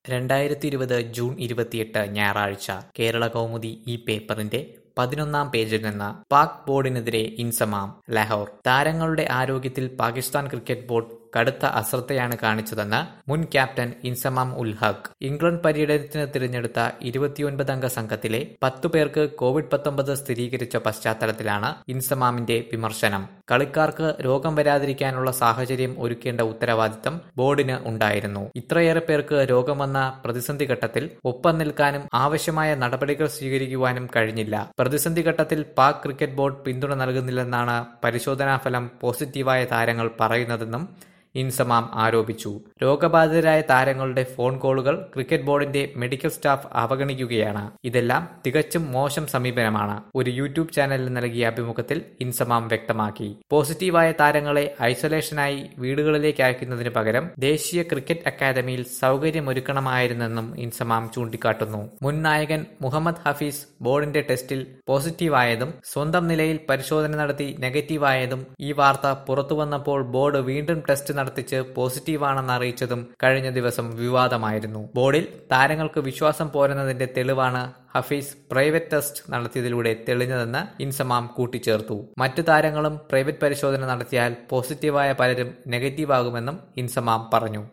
രണ്ടായിരത്തി ഇരുപത് ജൂൺ ഇരുപത്തിയെട്ട് ഞായറാഴ്ച കേരള കൗമുദി ഈ പേപ്പറിന്റെ പതിനൊന്നാം പേജിൽ നിന്ന് പാക് ബോർഡിനെതിരെ ഇൻസമാം ലാഹോർ താരങ്ങളുടെ ആരോഗ്യത്തിൽ പാകിസ്ഥാൻ ക്രിക്കറ്റ് ബോർഡ് കടുത്ത അശ്രദ്ധയാണ് കാണിച്ചതെന്ന് മുൻ ക്യാപ്റ്റൻ ഇൻസമാം ഉൽ ഹഖ് ഇംഗ്ലണ്ട് പര്യടനത്തിന് തിരഞ്ഞെടുത്ത ഇരുപത്തിയൊൻപതംഗ സംഘത്തിലെ പത്തു പേർക്ക് കോവിഡ് പത്തൊമ്പത് സ്ഥിരീകരിച്ച പശ്ചാത്തലത്തിലാണ് ഇൻസമാമിന്റെ വിമർശനം കളിക്കാർക്ക് രോഗം വരാതിരിക്കാനുള്ള സാഹചര്യം ഒരുക്കേണ്ട ഉത്തരവാദിത്തം ബോർഡിന് ഉണ്ടായിരുന്നു ഇത്രയേറെ പേർക്ക് രോഗം വന്ന പ്രതിസന്ധി ഘട്ടത്തിൽ ഒപ്പം നിൽക്കാനും ആവശ്യമായ നടപടികൾ സ്വീകരിക്കുവാനും കഴിഞ്ഞില്ല പ്രതിസന്ധി ഘട്ടത്തിൽ പാക് ക്രിക്കറ്റ് ബോർഡ് പിന്തുണ നൽകുന്നില്ലെന്നാണ് പരിശോധനാഫലം പോസിറ്റീവായ താരങ്ങൾ പറയുന്നതെന്നും ഇൻസമാം ആരോപിച്ചു രോഗബാധിതരായ താരങ്ങളുടെ ഫോൺ കോളുകൾ ക്രിക്കറ്റ് ബോർഡിന്റെ മെഡിക്കൽ സ്റ്റാഫ് അവഗണിക്കുകയാണ് ഇതെല്ലാം തികച്ചും മോശം സമീപനമാണ് ഒരു യൂട്യൂബ് ചാനലിൽ നൽകിയ അഭിമുഖത്തിൽ ഇൻസമാം വ്യക്തമാക്കി പോസിറ്റീവായ താരങ്ങളെ ഐസൊലേഷനായി വീടുകളിലേക്ക് അയക്കുന്നതിന് പകരം ദേശീയ ക്രിക്കറ്റ് അക്കാദമിയിൽ സൗകര്യമൊരുക്കണമായിരുന്നെന്നും ഇൻസമാം ചൂണ്ടിക്കാട്ടുന്നു മുൻ നായകൻ മുഹമ്മദ് ഹഫീസ് ബോർഡിന്റെ ടെസ്റ്റിൽ പോസിറ്റീവായതും സ്വന്തം നിലയിൽ പരിശോധന നടത്തി നെഗറ്റീവായതും ഈ വാർത്ത പുറത്തുവന്നപ്പോൾ ബോർഡ് വീണ്ടും ടെസ്റ്റ് നടത്തിച്ച് പോസിറ്റീവാണെന്ന് അറിയിച്ചതും കഴിഞ്ഞ ദിവസം വിവാദമായിരുന്നു ബോർഡിൽ താരങ്ങൾക്ക് വിശ്വാസം പോരുന്നതിന്റെ തെളിവാണ് ഹഫീസ് പ്രൈവറ്റ് ടെസ്റ്റ് നടത്തിയതിലൂടെ തെളിഞ്ഞതെന്ന് ഇൻസമാം കൂട്ടിച്ചേർത്തു മറ്റു താരങ്ങളും പ്രൈവറ്റ് പരിശോധന നടത്തിയാൽ പോസിറ്റീവായ പലരും നെഗറ്റീവാകുമെന്നും ഇൻസമാം പറഞ്ഞു